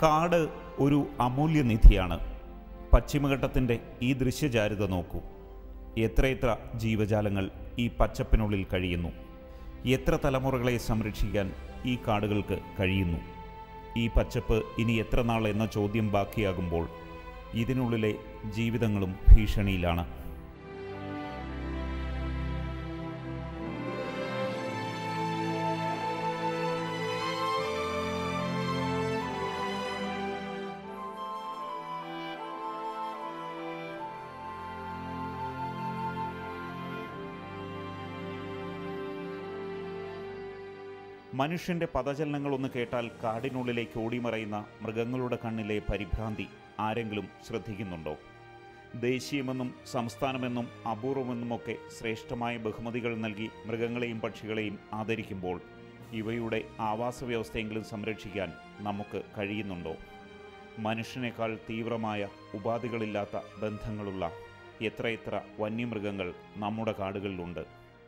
കാട് ഒരു അമൂല്യനിധിയാണ് പശ്ചിമഘട്ടത്തിൻ്റെ ഈ ദൃശ്യചാരുത നോക്കൂ എത്രയെത്ര ജീവജാലങ്ങൾ ഈ പച്ചപ്പിനുള്ളിൽ കഴിയുന്നു എത്ര തലമുറകളെ സംരക്ഷിക്കാൻ ഈ കാടുകൾക്ക് കഴിയുന്നു ഈ പച്ചപ്പ് ഇനി എത്ര നാൾ എന്ന ചോദ്യം ബാക്കിയാകുമ്പോൾ ഇതിനുള്ളിലെ ജീവിതങ്ങളും ഭീഷണിയിലാണ് മനുഷ്യന്റെ പദചലനങ്ങളൊന്ന് കേട്ടാൽ കാടിനുള്ളിലേക്ക് ഓടിമറയുന്ന മൃഗങ്ങളുടെ കണ്ണിലെ പരിഭ്രാന്തി ആരെങ്കിലും ശ്രദ്ധിക്കുന്നുണ്ടോ ദേശീയമെന്നും സംസ്ഥാനമെന്നും അപൂർവമെന്നുമൊക്കെ ശ്രേഷ്ഠമായ ബഹുമതികൾ നൽകി മൃഗങ്ങളെയും പക്ഷികളെയും ആദരിക്കുമ്പോൾ ഇവയുടെ ആവാസ വ്യവസ്ഥയെങ്കിലും സംരക്ഷിക്കാൻ നമുക്ക് കഴിയുന്നുണ്ടോ മനുഷ്യനേക്കാൾ തീവ്രമായ ഉപാധികളില്ലാത്ത ബന്ധങ്ങളുള്ള എത്രയെത്ര വന്യമൃഗങ്ങൾ നമ്മുടെ കാടുകളിലുണ്ട്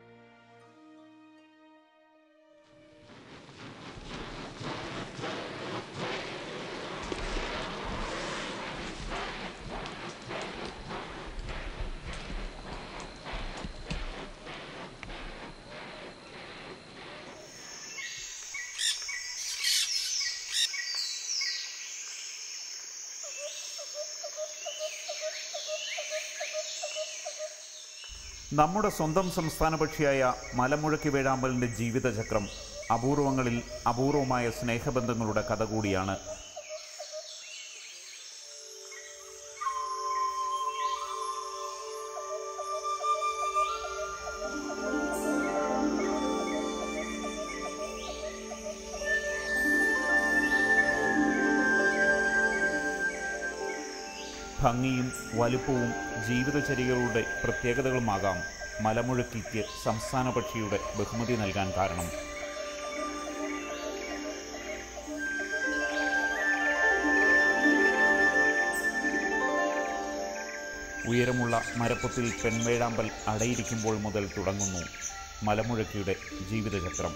നമ്മുടെ സ്വന്തം സംസ്ഥാന പക്ഷിയായ മലമുഴക്കി വേഴാമ്പലിൻ്റെ ജീവിതചക്രം അപൂർവങ്ങളിൽ അപൂർവമായ സ്നേഹബന്ധങ്ങളുടെ കഥ കൂടിയാണ് ഭംഗിയും വലുപ്പവും ജീവിതചര്യകളുടെ പ്രത്യേകതകളുമാകാം മലമുഴക്കിക്ക് സംസ്ഥാന പക്ഷിയുടെ ബഹുമതി നൽകാൻ കാരണം ഉയരമുള്ള മരപ്പൊത്തിൽ പെൺവേഴാമ്പൽ അടയിരിക്കുമ്പോൾ മുതൽ തുടങ്ങുന്നു മലമുഴക്കിയുടെ ജീവിതചക്രം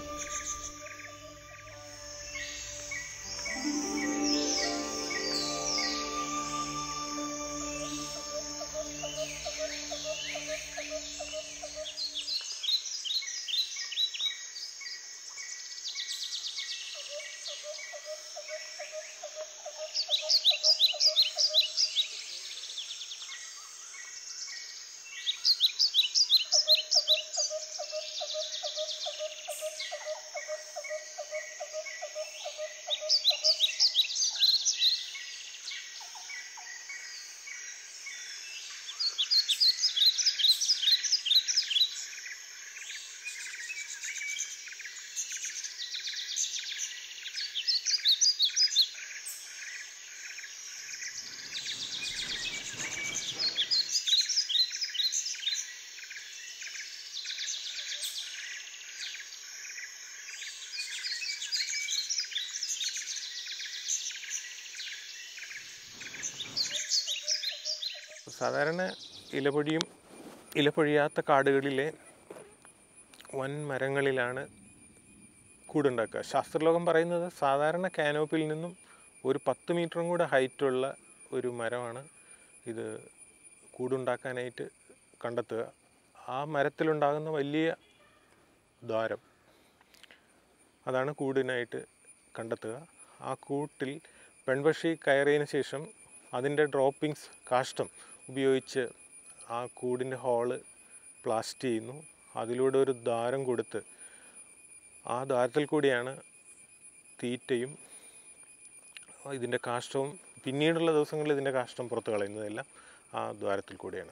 സാധാരണ ഇലപൊഴിയും ഇലപൊഴിയാത്ത കാടുകളിലെ വൻ മരങ്ങളിലാണ് കൂടുണ്ടാക്കുക ശാസ്ത്രലോകം പറയുന്നത് സാധാരണ കാനോപ്പിൽ നിന്നും ഒരു പത്ത് മീറ്ററും കൂടെ ഹൈറ്റുള്ള ഒരു മരമാണ് ഇത് കൂടുണ്ടാക്കാനായിട്ട് കണ്ടെത്തുക ആ മരത്തിലുണ്ടാകുന്ന വലിയ ദ്വാരം അതാണ് കൂടിനായിട്ട് കണ്ടെത്തുക ആ കൂട്ടിൽ പെൺപക്ഷി കയറിയതിന് ശേഷം അതിൻ്റെ ഡ്രോപ്പിങ്സ് കാഷ്ടം ഉപയോഗിച്ച് ആ കൂടിൻ്റെ ഹോള് പ്ലാസ്റ്റ് ചെയ്യുന്നു അതിലൂടെ ഒരു ദ്വാരം കൊടുത്ത് ആ ദ്വാരത്തിൽ കൂടിയാണ് തീറ്റയും ഇതിൻ്റെ കാഷ്ടവും പിന്നീടുള്ള ദിവസങ്ങളിൽ ഇതിൻ്റെ കാഷ്ടം പുറത്ത് കളയുന്നതെല്ലാം ആ ദ്വാരത്തിൽ കൂടിയാണ്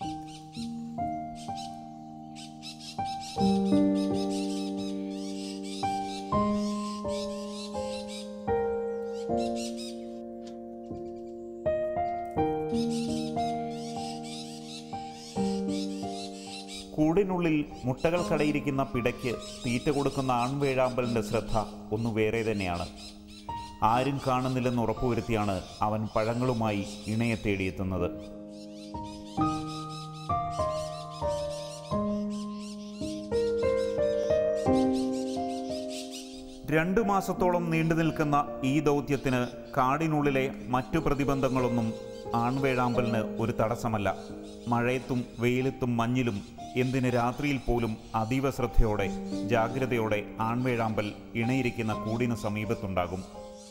കൂടിനുള്ളിൽ മുട്ടകൾ കടയിരിക്കുന്ന പിടയ്ക്ക് തീറ്റ കൊടുക്കുന്ന ആൺവേഴാമ്പലിൻ്റെ ശ്രദ്ധ ഒന്ന് വേറെ തന്നെയാണ് ആരും കാണുന്നില്ലെന്ന് ഉറപ്പുവരുത്തിയാണ് അവൻ പഴങ്ങളുമായി ഇണയെ തേടിയെത്തുന്നത് രണ്ടു മാസത്തോളം നീണ്ടു നിൽക്കുന്ന ഈ ദൗത്യത്തിന് കാടിനുള്ളിലെ മറ്റു പ്രതിബന്ധങ്ങളൊന്നും ആൺവേഴാമ്പലിന് ഒരു തടസ്സമല്ല മഴയത്തും വെയിലത്തും മഞ്ഞിലും എന്തിന് രാത്രിയിൽ പോലും അതീവ ശ്രദ്ധയോടെ ജാഗ്രതയോടെ ആൺവേഴാമ്പൽ ഇണയിരിക്കുന്ന കൂടിന് സമീപത്തുണ്ടാകും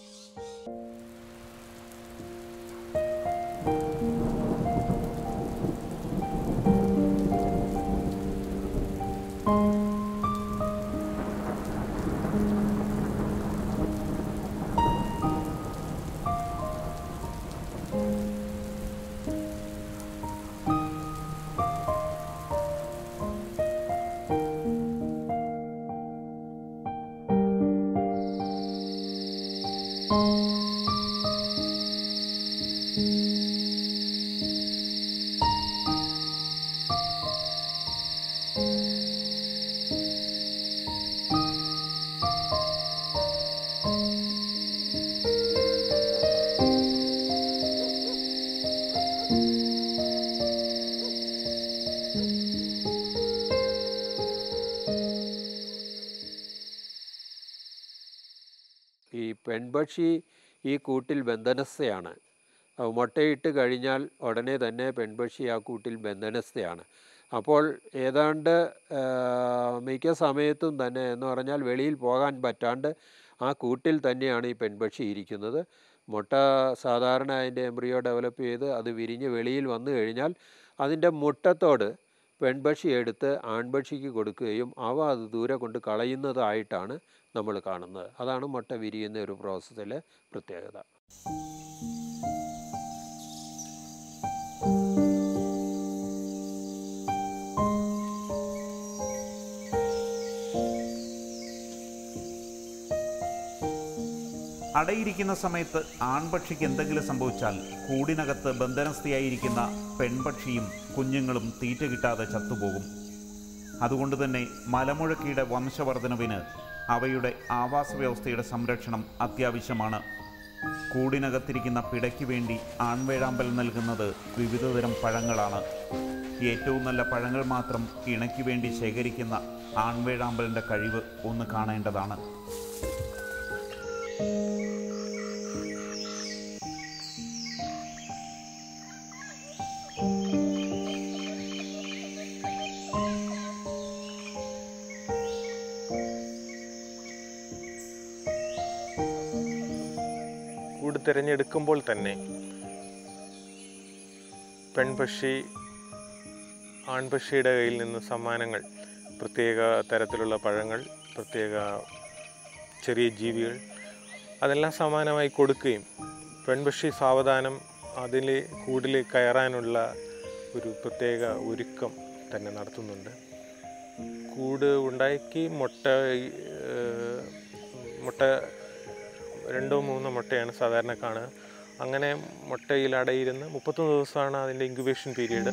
ഈ പെൺപക്ഷി ഈ കൂട്ടിൽ ബന്ധനസ്ഥയാണ് അഹ് മുട്ടയിട്ട് കഴിഞ്ഞാൽ ഉടനെ തന്നെ പെൺപക്ഷി ആ കൂട്ടിൽ ബന്ധനസ്ഥയാണ് അപ്പോൾ ഏതാണ്ട് ആ, മിക്ക സമയത്തും തന്നെ എന്ന് പറഞ്ഞാൽ വെളിയിൽ പോകാൻ പറ്റാണ്ട് ആ കൂട്ടിൽ തന്നെയാണ് ഈ പെൺപക്ഷി ഇരിക്കുന്നത് മുട്ട സാധാരണ അതിൻ്റെ എംബ്രിയോ ഡെവലപ്പ് ചെയ്ത് അത് വിരിഞ്ഞ് വെളിയിൽ വന്നു കഴിഞ്ഞാൽ അതിൻ്റെ മുട്ടത്തോട് പെൺപക്ഷി എടുത്ത് ആൺപക്ഷിക്ക് കൊടുക്കുകയും അവ അത് ദൂരെ കൊണ്ട് കളയുന്നതായിട്ടാണ് നമ്മൾ കാണുന്നത് അതാണ് മുട്ട വിരിയുന്ന ഒരു പ്രോസസ്സിലെ പ്രത്യേകത അടയിരിക്കുന്ന സമയത്ത് ആൺപക്ഷിക്ക് എന്തെങ്കിലും സംഭവിച്ചാൽ കൂടിനകത്ത് ബന്ധനസ്ഥയായിരിക്കുന്ന പെൺപക്ഷിയും കുഞ്ഞുങ്ങളും തീറ്റ കിട്ടാതെ ചത്തുപോകും അതുകൊണ്ട് തന്നെ മലമുഴക്കിയുടെ വംശവർധനവിന് അവയുടെ ആവാസ വ്യവസ്ഥയുടെ സംരക്ഷണം അത്യാവശ്യമാണ് കൂടിനകത്തിരിക്കുന്ന പിടയ്ക്ക് വേണ്ടി ആൺവേഴാമ്പൽ നൽകുന്നത് വിവിധതരം പഴങ്ങളാണ് ഏറ്റവും നല്ല പഴങ്ങൾ മാത്രം ഇണയ്ക്ക് വേണ്ടി ശേഖരിക്കുന്ന ആൺവേഴാമ്പലിൻ്റെ കഴിവ് ഒന്ന് കാണേണ്ടതാണ് കൂട് തിരഞ്ഞെടുക്കുമ്പോൾ തന്നെ പെൺപക്ഷി ആൺപക്ഷിയുടെ കയ്യിൽ നിന്ന് സമ്മാനങ്ങൾ പ്രത്യേക തരത്തിലുള്ള പഴങ്ങൾ പ്രത്യേക ചെറിയ ജീവികൾ അതെല്ലാം സമാനമായി കൊടുക്കുകയും പെൺപക്ഷി സാവധാനം അതിൽ കൂടിൽ കയറാനുള്ള ഒരു പ്രത്യേക ഒരുക്കം തന്നെ നടത്തുന്നുണ്ട് കൂട് ഉണ്ടാക്കി മുട്ട ഏഹ്, മുട്ട രണ്ടോ മൂന്നോ മുട്ടയാണ് സാധാരണ കാണുക അങ്ങനെ മുട്ടയിൽ അടയിരുന്ന് മുപ്പത്തൊന്ന് ദിവസമാണ് അതിൻ്റെ ഇൻക്യുബേഷൻ പീരീഡ്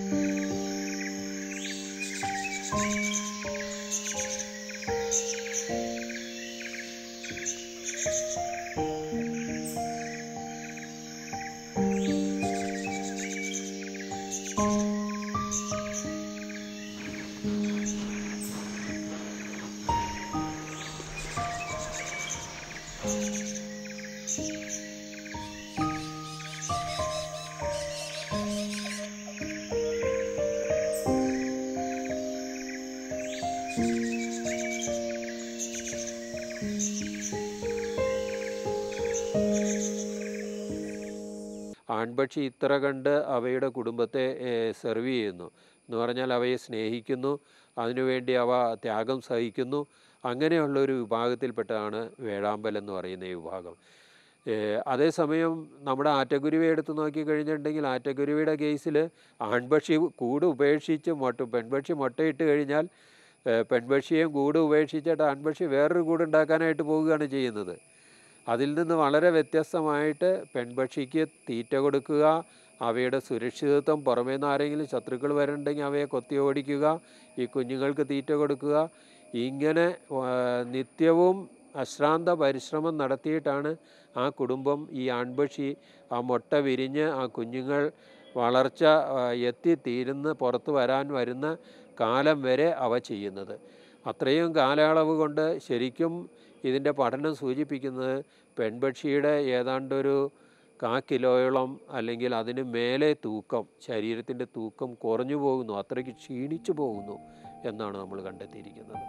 ആൺപക്ഷി ഇത്ര കണ്ട് അവയുടെ കുടുംബത്തെ സെർവ് ചെയ്യുന്നു എന്ന് പറഞ്ഞാൽ അവയെ സ്നേഹിക്കുന്നു അതിനുവേണ്ടി അവ ത്യാഗം സഹിക്കുന്നു അങ്ങനെയുള്ള ഒരു വിഭാഗത്തിൽപ്പെട്ടതാണ് വേഴാമ്പൽ എന്ന് പറയുന്ന ഈ വിഭാഗം ഏഹ് അതേസമയം നമ്മുടെ ആറ്റക്കുരുവി എടുത്ത് നോക്കിക്കഴിഞ്ഞിട്ടുണ്ടെങ്കിൽ ആറ്റക്കുരുവിയുടെ കേസിൽ ആൺപക്ഷി കൂട് ഉപേക്ഷിച്ച് മുട്ട പെൺപക്ഷി മുട്ടയിട്ട് കഴിഞ്ഞാൽ ഏഹ് പെൺപക്ഷിയെയും കൂട് ഉപേക്ഷിച്ചിട്ട് ആൺപക്ഷി വേറൊരു കൂട് ഉണ്ടാക്കാനായിട്ട് പോവുകയാണ് ചെയ്യുന്നത് അതിൽ നിന്ന് വളരെ വ്യത്യസ്തമായിട്ട് പെൺപക്ഷിക്ക് തീറ്റ കൊടുക്കുക അവയുടെ സുരക്ഷിതത്വം പുറമേ നിന്ന് ആരെങ്കിലും ശത്രുക്കൾ വരുന്നുണ്ടെങ്കിൽ അവയെ കൊത്തി ഓടിക്കുക ഈ കുഞ്ഞുങ്ങൾക്ക് തീറ്റ കൊടുക്കുക ഇങ്ങനെ ആ, നിത്യവും അശ്രാന്ത പരിശ്രമം നടത്തിയിട്ടാണ് ആ കുടുംബം ഈ ആൺപക്ഷി ആ മുട്ട വിരിഞ്ഞ് ആ കുഞ്ഞുങ്ങൾ വളർച്ച ആ, എത്തിത്തീരുന്ന പുറത്ത് വരാൻ വരുന്ന കാലം വരെ അവ ചെയ്യുന്നത് അത്രയും കാലയളവ് കൊണ്ട് ശരിക്കും ഇതിൻ്റെ പഠനം സൂചിപ്പിക്കുന്നത് പെൺപക്ഷിയുടെ ഏതാണ്ടൊരു കാ കിലോയോളം അല്ലെങ്കിൽ അതിന് മേലെ തൂക്കം ശരീരത്തിൻ്റെ തൂക്കം കുറഞ്ഞു പോകുന്നു അത്രയ്ക്ക് ക്ഷീണിച്ചു പോകുന്നു എന്നാണ് നമ്മൾ കണ്ടെത്തിയിരിക്കുന്നത്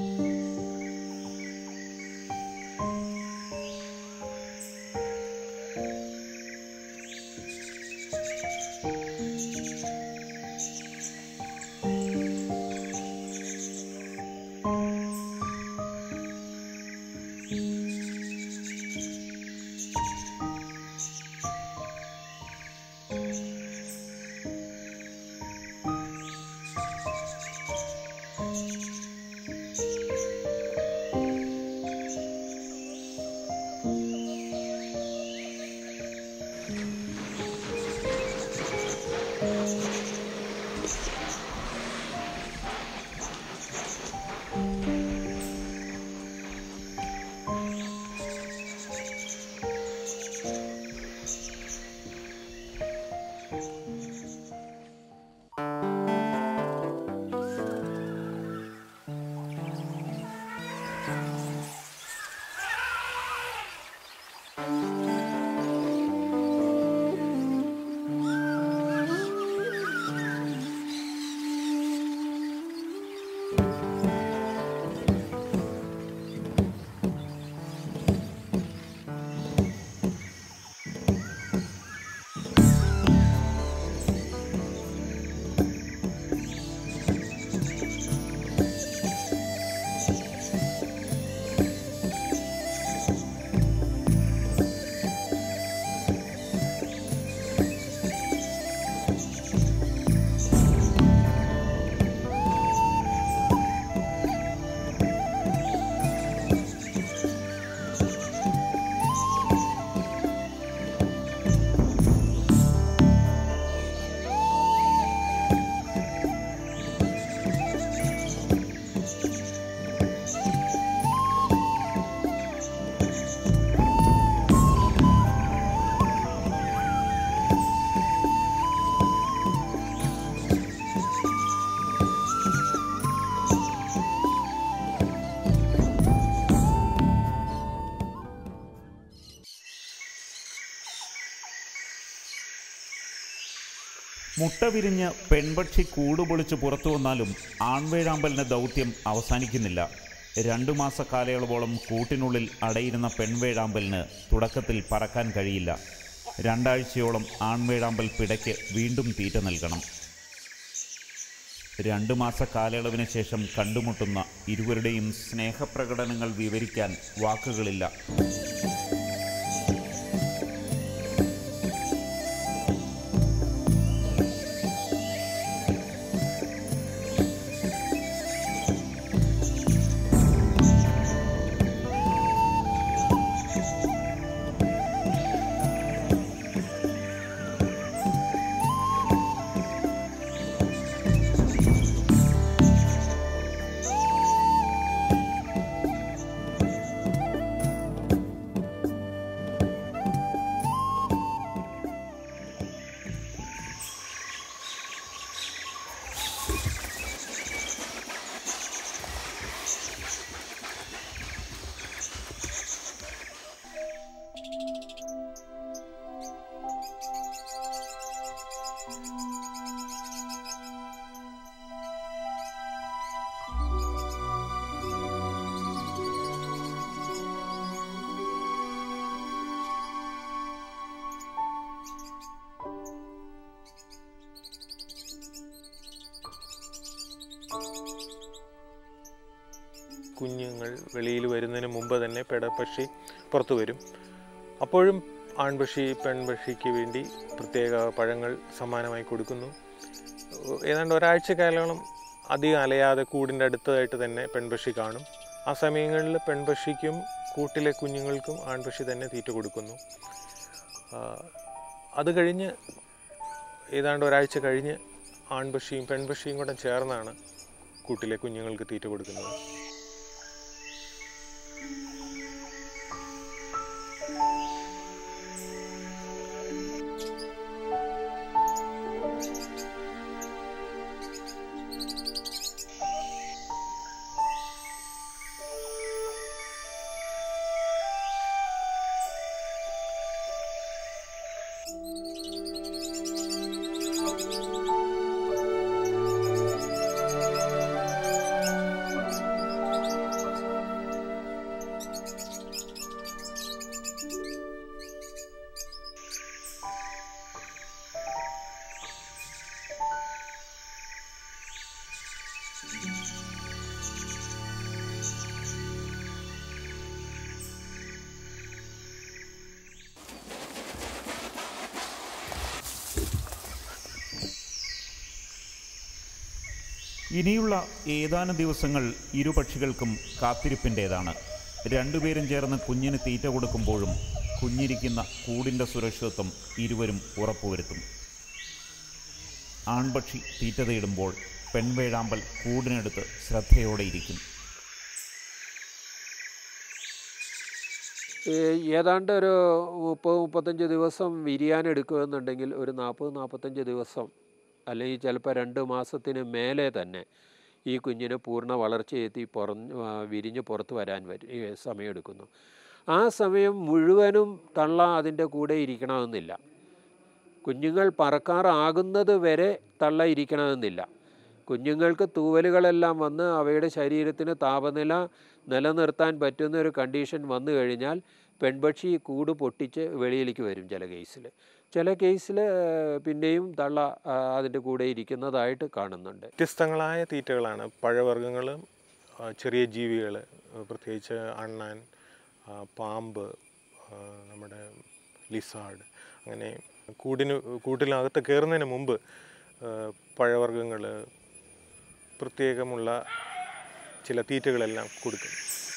മുട്ട വിരിഞ്ഞ് പെൺപക്ഷി കൂടുപൊളിച്ച് പുറത്തു വന്നാലും ആൺവേഴാമ്പലിന് ദൗത്യം അവസാനിക്കുന്നില്ല രണ്ടു മാസ കാലയളവോളം കൂട്ടിനുള്ളിൽ അടയിരുന്ന പെൺവേഴാമ്പലിന് തുടക്കത്തിൽ പറക്കാൻ കഴിയില്ല രണ്ടാഴ്ചയോളം ആൺവേഴാമ്പൽ പിടയ്ക്ക് വീണ്ടും തീറ്റ നൽകണം രണ്ടു മാസ കാലയളവിന് ശേഷം കണ്ടുമുട്ടുന്ന ഇരുവരുടെയും സ്നേഹപ്രകടനങ്ങൾ വിവരിക്കാൻ വാക്കുകളില്ല കുഞ്ഞുങ്ങൾ വെളിയിൽ വരുന്നതിന് മുമ്പ് തന്നെ പെടപ്പക്ഷി പുറത്തു വരും അപ്പോഴും ആൺപക്ഷി പെൺപക്ഷിക്ക് വേണ്ടി പ്രത്യേക പഴങ്ങൾ സമ്മാനമായി കൊടുക്കുന്നു ഏതാണ്ട് ഒരാഴ്ച കാലയോളം അധികം അലയാതെ കൂടിൻ്റെ അടുത്തതായിട്ട് തന്നെ പെൺപക്ഷി കാണും ആ സമയങ്ങളിൽ പെൺപക്ഷിക്കും കൂട്ടിലെ കുഞ്ഞുങ്ങൾക്കും ആൺപക്ഷി തന്നെ തീറ്റ കൊടുക്കുന്നു ആ, അത് കഴിഞ്ഞ് ഏതാണ്ട് ഒരാഴ്ച കഴിഞ്ഞ് ആൺപക്ഷിയും പെൺപക്ഷിയും കൂടെ ചേർന്നാണ് കൂട്ടിലെ കുഞ്ഞുങ്ങൾക്ക് തീറ്റ കൊടുക്കുന്നത് ഇനിയുള്ള ഏതാനും ദിവസങ്ങൾ ഇരു പക്ഷികൾക്കും കാത്തിരിപ്പിൻ്റേതാണ് രണ്ടുപേരും ചേർന്ന് കുഞ്ഞിന് തീറ്റ കൊടുക്കുമ്പോഴും കുഞ്ഞിരിക്കുന്ന കൂടിൻ്റെ സുരക്ഷിതത്വം ഇരുവരും ഉറപ്പുവരുത്തും ആൺപക്ഷി തീറ്റ തേടുമ്പോൾ പെൺവേഴാമ്പൽ കൂടിനടുത്ത് ശ്രദ്ധയോടെ ഇരിക്കും ഈ ഏതാണ്ട് ഒരു മുപ്പത് മുപ്പത്തഞ്ച് ദിവസം വിരിയാൻ എടുക്കുമെന്നുണ്ടെങ്കിൽ ഒരു നാൽപ്പത് നാൽപ്പത്തഞ്ച് ദിവസം അല്ലെങ്കിൽ ചിലപ്പോൾ രണ്ട് മാസത്തിന് മേലെ തന്നെ ഈ കുഞ്ഞിന് പൂർണ്ണ വളർച്ചയെത്തി പുറഞ്ഞ് ആ, വിരിഞ്ഞ് പുറത്ത് വരാൻ വരും ഈ സമയമെടുക്കുന്നു ആ സമയം മുഴുവനും തള്ള അതിൻ്റെ കൂടെ ഇരിക്കണമെന്നില്ല കുഞ്ഞുങ്ങൾ പറക്കാറാകുന്നത് വരെ തള്ള ഇരിക്കണമെന്നില്ല കുഞ്ഞുങ്ങൾക്ക് തൂവലുകളെല്ലാം വന്ന് അവയുടെ ശരീരത്തിന് താപനില നിലനിർത്താൻ പറ്റുന്ന ഒരു കണ്ടീഷൻ വന്നു കഴിഞ്ഞാൽ പെൺപക്ഷി കൂട് പൊട്ടിച്ച് വെളിയിലേക്ക് വരും ചില കേസിൽ ചില കേസിൽ പിന്നെയും തള്ള ആ, അതിൻ്റെ കൂടെ ഇരിക്കുന്നതായിട്ട് കാണുന്നുണ്ട് വ്യത്യസ്തങ്ങളായ തീറ്റകളാണ് പഴവർഗ്ഗങ്ങൾ ചെറിയ ജീവികൾ പ്രത്യേകിച്ച് അണ്ണാൻ ആ, പാമ്പ് ആ, നമ്മുടെ ലിസാർഡ് അങ്ങനെ കൂടിന് കൂട്ടിനകത്ത് കയറുന്നതിന് മുമ്പ് പഴവർഗ്ഗങ്ങൾ പ്രത്യേകമുള്ള ചില തീറ്റകളെല്ലാം കൊടുക്കും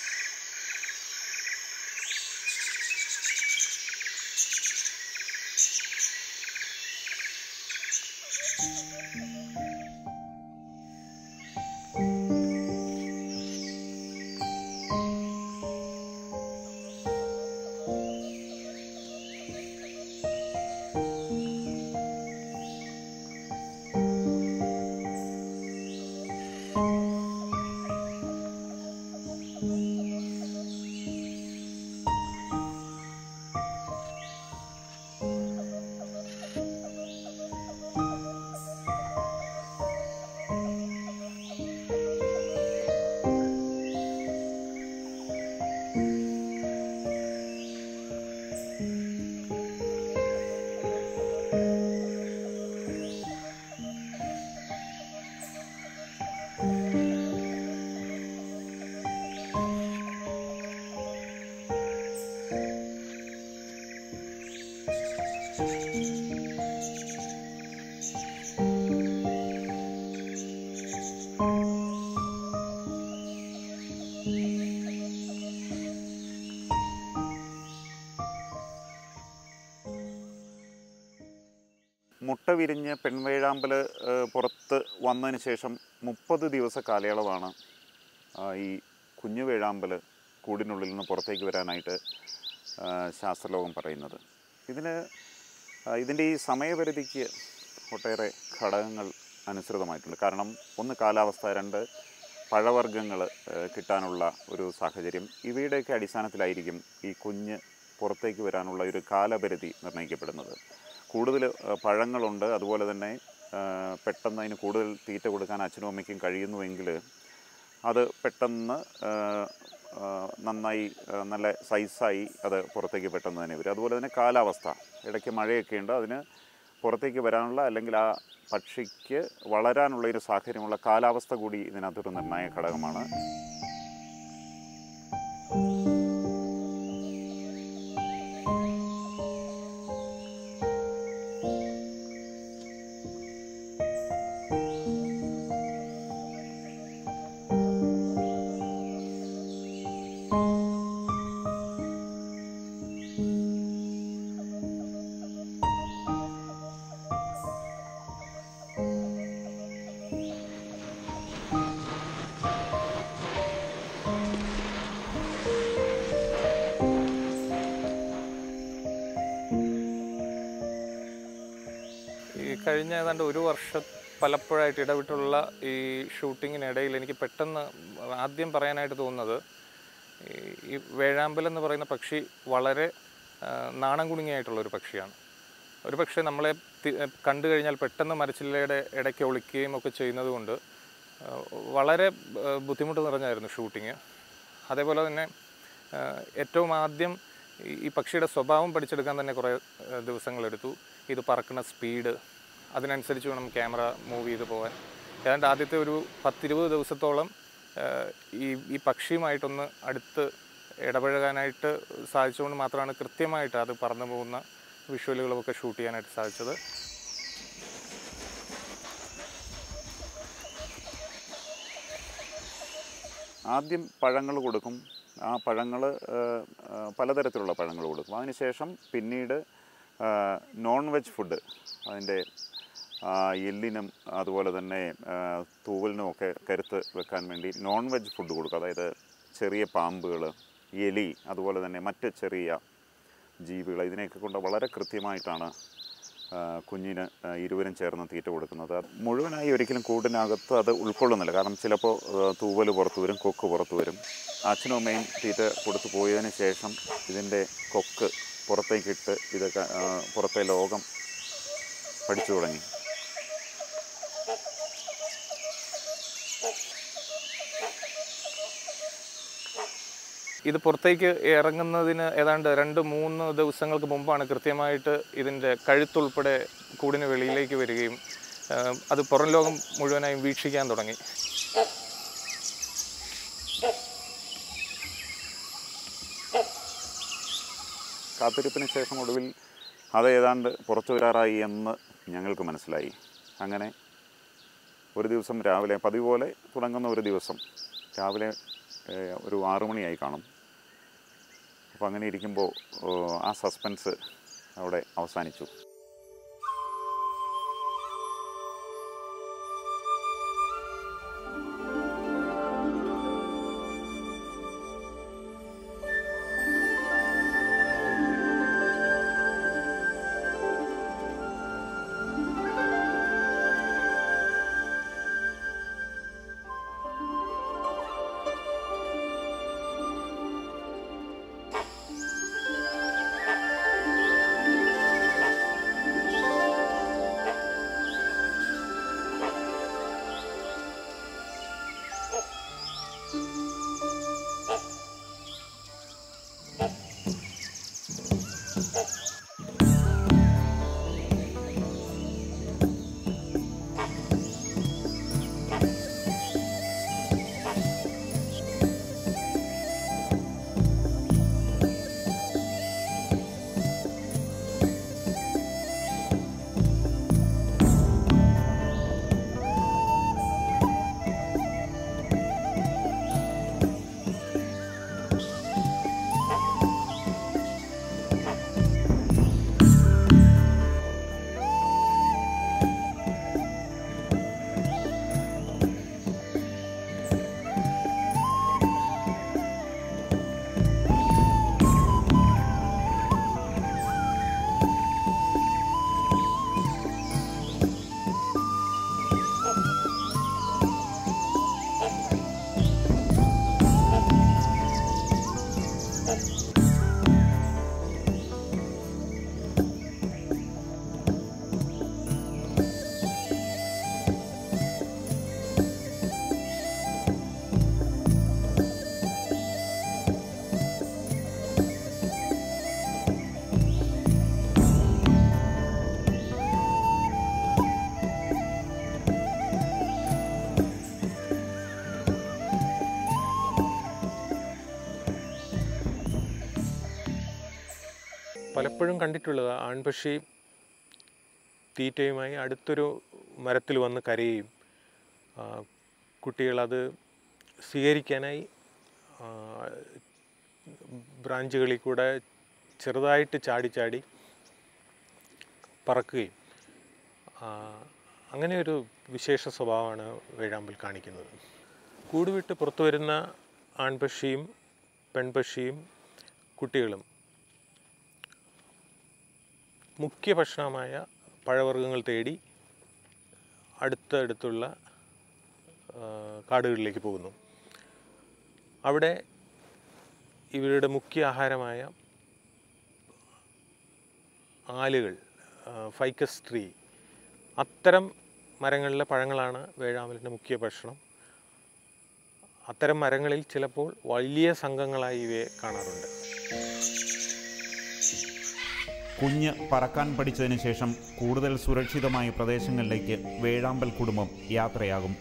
മുട്ട വിരിഞ്ഞ് പെൺവേഴാമ്പൽ ഏഹ്, പുറത്ത് വന്നതിന് ശേഷം മുപ്പത് ദിവസ കാലയളവാണ് ആ, ഈ കുഞ്ഞു വേഴാമ്പൽ കൂടിനുള്ളിൽ നിന്ന് പുറത്തേക്ക് വരാനായിട്ട് ആ, ശാസ്ത്രലോകം പറയുന്നത് ഇതിന് ആ, ഇതിൻ്റെ ഈ സമയപരിധിക്ക് ഒട്ടേറെ ഘടകങ്ങൾ അനുസൃതമായിട്ടുണ്ട് കാരണം ഒന്ന് കാലാവസ്ഥ രണ്ട് പഴവർഗ്ഗങ്ങൾ കിട്ടാനുള്ള ഒരു സാഹചര്യം ഇവയുടെയൊക്കെ അടിസ്ഥാനത്തിലായിരിക്കും ഈ കുഞ്ഞ് പുറത്തേക്ക് വരാനുള്ള ഒരു കാലപരിധി നിർണ്ണയിക്കപ്പെടുന്നത് കൂടുതൽ ആ, പഴങ്ങളുണ്ട് അതുപോലെ തന്നെ ആ, പെട്ടെന്ന് അതിന് കൂടുതൽ തീറ്റ കൊടുക്കാൻ അച്ഛനും അമ്മയ്ക്കും കഴിയുന്നുവെങ്കിൽ അത് പെട്ടെന്ന് ആ, ആ, നന്നായി ആ, നല്ല സൈസായി അത് പുറത്തേക്ക് പെട്ടെന്ന് തന്നെ വരും അതുപോലെ തന്നെ കാലാവസ്ഥ ഇടയ്ക്ക് മഴയൊക്കെ ഉണ്ട് അതിന് പുറത്തേക്ക് വരാനുള്ള അല്ലെങ്കിൽ ആ പക്ഷിക്ക് വളരാനുള്ള ഒരു സാഹചര്യമുള്ള കാലാവസ്ഥ കൂടി ഇതിനകത്തൊരു നിർണായക ഘടകമാണ് ഈ കഴിഞ്ഞ ഏതാണ്ട് ഒരു വർഷം പലപ്പോഴായിട്ട് ഇടവിട്ടുള്ള ഈ ഷൂട്ടിങ്ങിനിടയിൽ എനിക്ക് പെട്ടെന്ന് ആദ്യം പറയാനായിട്ട് തോന്നുന്നത് ഈ- ഈ വേഴാമ്പൽ എന്ന് പറയുന്ന പക്ഷി വളരെ ആ, നാണം കുണുങ്ങിയായിട്ടുള്ള ഒരു പക്ഷിയാണ് ഒരു പക്ഷേ നമ്മളെ തി- കണ്ടു കഴിഞ്ഞാൽ പെട്ടെന്ന് മരച്ചില്ലയുടെ ഇടയ്ക്ക് ഒളിക്കുകയും ഒക്കെ ചെയ്യുന്നത് കൊണ്ട് ആ, വളരെ ആ, ബുദ്ധിമുട്ട് നിറഞ്ഞായിരുന്നു ഷൂട്ടിങ് അതേപോലെ തന്നെ ആ, ഏറ്റവും ആദ്യം ഈ- ഈ പക്ഷിയുടെ സ്വഭാവം പഠിച്ചെടുക്കാൻ തന്നെ കുറേ ആ, ദിവസങ്ങളെടുത്തു ഇത് പറക്കുന്ന സ്പീഡ് അതിനനുസരിച്ച് വേണം ക്യാമറ മൂവ് ചെയ്ത് പോകാൻ ഏതാണ്ട് ആദ്യത്തെ ഒരു പത്തിരുപത് ദിവസത്തോളം ആ, ഈ ഈ പക്ഷിയുമായിട്ടൊന്ന് അടുത്ത് ഇടപഴകാനായിട്ട് സാധിച്ചുകൊണ്ട് മാത്രമാണ് കൃത്യമായിട്ട് അത് പറന്നു പോകുന്ന വിഷ്വലുകളൊക്കെ ഷൂട്ട് ചെയ്യാനായിട്ട് സാധിച്ചത് ആദ്യം പഴങ്ങൾ കൊടുക്കും ആ പഴങ്ങൾ പലതരത്തിലുള്ള പഴങ്ങൾ കൊടുക്കും അതിനുശേഷം പിന്നീട് നോൺ വെജ് ഫുഡ് അതിൻ്റെ ആ, എല്ലിനും അതുപോലെ തന്നെ ആ, തൂവലിനും ഒക്കെ കരുത്ത് വെക്കാൻ വേണ്ടി നോൺ വെജ് ഫുഡ് കൊടുക്കും അതായത് ചെറിയ പാമ്പുകൾ എലി അതുപോലെ തന്നെ മറ്റ് ചെറിയ ജീവികൾ ഇതിനെയൊക്കെ കൊണ്ട് വളരെ കൃത്യമായിട്ടാണ് ആ, കുഞ്ഞിന് ആ, ഇരുവരും ചേർന്ന് തീറ്റ കൊടുക്കുന്നത് അത് മുഴുവനായി ഒരിക്കലും കൂടിനകത്ത് അത് ഉൾക്കൊള്ളുന്നില്ല കാരണം ചിലപ്പോൾ തൂവൽ പുറത്തു വരും കൊക്ക് പുറത്തു വരും അച്ഛനും അമ്മയും തീറ്റ കൊടുത്തു പോയതിന് ശേഷം ഇതിൻ്റെ കൊക്ക് പുറത്തേക്കിട്ട് ഇതൊക്കെ ആ, പുറത്തെ ലോകം പഠിച്ചു തുടങ്ങി ഇത് പുറത്തേക്ക് ഇറങ്ങുന്നതിന് ഏതാണ്ട് രണ്ട് മൂന്ന് ദിവസങ്ങൾക്ക് മുമ്പാണ് കൃത്യമായിട്ട് ഇതിൻ്റെ കഴുത്തുൾപ്പെടെ കൂടിന് വെളിയിലേക്ക് വരികയും ആ, അത് പുറം ലോകം മുഴുവനായും വീക്ഷിക്കാൻ തുടങ്ങി കാത്തിരിപ്പിന് ശേഷം ഒടുവിൽ അത് ഏതാണ്ട് പുറത്തു വരാറായി എന്ന് ഞങ്ങൾക്ക് മനസ്സിലായി അങ്ങനെ ഒരു ദിവസം രാവിലെ പതിവ് പോലെ തുടങ്ങുന്ന ഒരു ദിവസം രാവിലെ ഏഹ്, ഒരു ആറു മണിയായി കാണും അപ്പോൾ അങ്ങനെ ഇരിക്കുമ്പോൾ ഏഹ്, ആ സസ്പെൻസ് അവിടെ അവസാനിച്ചു പലപ്പോഴും കണ്ടിട്ടുള്ളത് ആൺപക്ഷി തീറ്റയുമായി അടുത്തൊരു മരത്തിൽ വന്ന് കരയുകയും ആ, കുട്ടികളത് സ്വീകരിക്കാനായി ആ, ബ്രാഞ്ചുകളിൽ കൂടെ ചെറുതായിട്ട് ചാടി ചാടി പറക്കുകയും ആ, അങ്ങനെ ഒരു വിശേഷ സ്വഭാവമാണ് വേഴാമ്പൽ കാണിക്കുന്നത് കൂടുവിട്ട് പുറത്തു വരുന്ന ആൺപക്ഷിയും പെൺപക്ഷിയും കുട്ടികളും മുഖ്യ ഭക്ഷണമായ പഴവർഗ്ഗങ്ങൾ തേടി അടുത്തടുത്തുള്ള ആ, കാടുകളിലേക്ക് പോകുന്നു അവിടെ ഇവരുടെ മുഖ്യ ആഹാരമായ ആലുകൾ ആ, ഫൈക്കസ് ട്രീ അത്തരം മരങ്ങളിലെ പഴങ്ങളാണ് വേഴാമ്പലിൻ്റെ മുഖ്യ ഭക്ഷണം അത്തരം മരങ്ങളിൽ ചിലപ്പോൾ വലിയ സംഘങ്ങളായി ഇവയെ കാണാറുണ്ട് കുഞ്ഞ് പറക്കാൻ പഠിച്ചതിന് ശേഷം കൂടുതൽ സുരക്ഷിതമായ പ്രദേശങ്ങളിലേക്ക് വേഴാമ്പൽ കുടുംബം യാത്രയാകും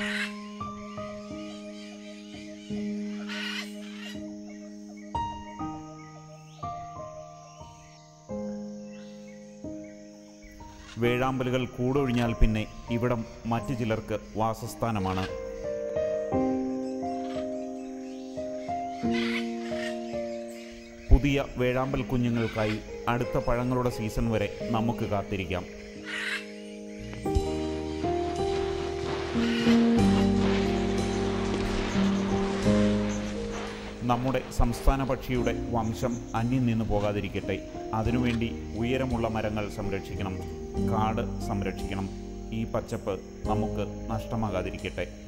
വേഴാമ്പലുകൾ കൂടൊഴിഞ്ഞാൽ പിന്നെ ഇവിടം മറ്റു ചിലർക്ക് വാസസ്ഥാനമാണ് പുതിയ വേഴാമ്പൽ കുഞ്ഞുങ്ങൾക്കായി അടുത്ത പഴങ്ങളുടെ സീസൺ വരെ നമുക്ക് കാത്തിരിക്കാം നമ്മുടെ സംസ്ഥാന പക്ഷിയുടെ വംശം അന്യം നിന്ന് പോകാതിരിക്കട്ടെ അതിനുവേണ്ടി ഉയരമുള്ള മരങ്ങൾ സംരക്ഷിക്കണം കാട് സംരക്ഷിക്കണം ഈ പച്ചപ്പ് നമുക്ക് നഷ്ടമാകാതിരിക്കട്ടെ